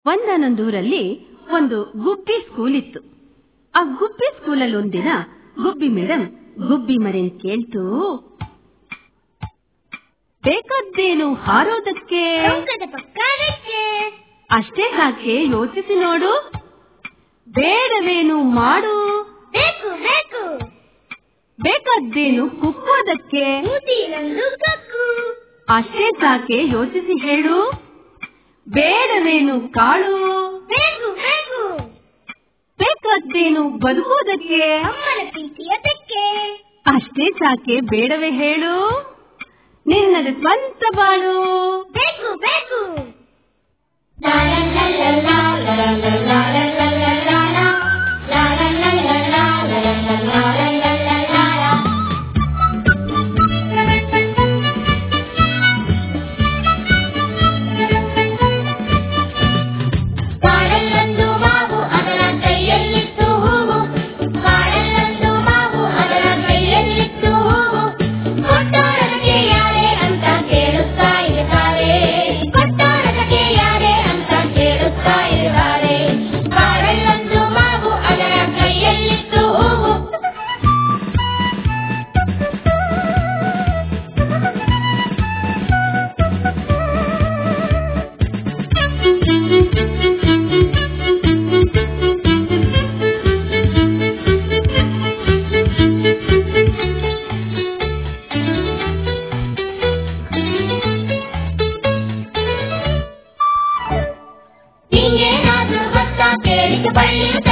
ಒಂದಾನೊಂದೂರಲ್ಲಿ ಒಂದು ಗುಬ್ಬಿ ಸ್ಕೂಲ್ ಇತ್ತು ಆ ಗುಬ್ಬಿ ಸ್ಕೂಲಲ್ಲಿ ಒಂದಿನ ಗುಬ್ಬಿ ಮೇಡಮ್ ಗುಬ್ಬಿ ಮರೆನ್ ಕೇಳ್ತು ಬೇಕಾದ್ದೇನು ಹಾರೋದಕ್ಕೆ ಚೌಕದ ಪಕ್ಕ ಅದಕ್ಕೆ ಅಷ್ಟೇ ಯಾಕೆ ಯೋಚಿಸಿ ನೋಡು ಬೇಡವೇನು ಮಾಡು ಬೇಕು ಬೇಕು ಬೇಕಾದ್ದೇನು ಕುಕ್ಕೋದಕ್ಕೆ ಮೂತಿಲೊಂದು ಕಕ್ಕು ಅಷ್ಟೇ ಸಾಕೆ ಯೋಚಿಸಿ ಹೇಳು ಬೇಡವೇನು ಕಾಳು ಬೇಕು ಬೇಕು ಬೇಕಾದ್ದೇನು ಬದುಕೋದಕ್ಕೆ ಅಮ್ಮನ ಪ್ರೀತಿಯ ತೆಕ್ಕೆ ಅಷ್ಟೇ ಸಾಕೆ ಬೇಡವೇ ಹೇಳು ನಿನ್ನದು ಸ್ವಂತ ಬಾಳು ಬೇಕು ಬೇಕು ಕಾಡಲ್ಲೊಂದು ಮಾವು ಅದರ ಕೈಯಲ್ಲಿತ್ತು ಹೂವು ಕಾಡಲ್ಲೊಂದು ಮಾವು ಅದರ ಕೈಯಲ್ಲಿತ್ತು ಹೂವು ಕೊಟ್ಟೋರದಕ್ಕೆ ಯಾರೇ ಅಂತ ಕೇಳುತ್ತಾ ಇರುತ್ತಾರೆ ಕೊಟ್ಟೋರದಕ್ಕೆ ಯಾರೇ ಅಂತ ಕೇಳುತ್ತಾ ಇರುತ್ತಾರೆ ಕಾಡಲ್ಲೊಂದು ಮಾವು ಅದರ ಕೈಯಲ್ಲಿತ್ತು ಹೂವು ಹಿಂಗೇನಾದ್ರೂ ಗೊತ್ತಾ ಕೇಳಿಕೆ ಬಳ್ಳಿಯ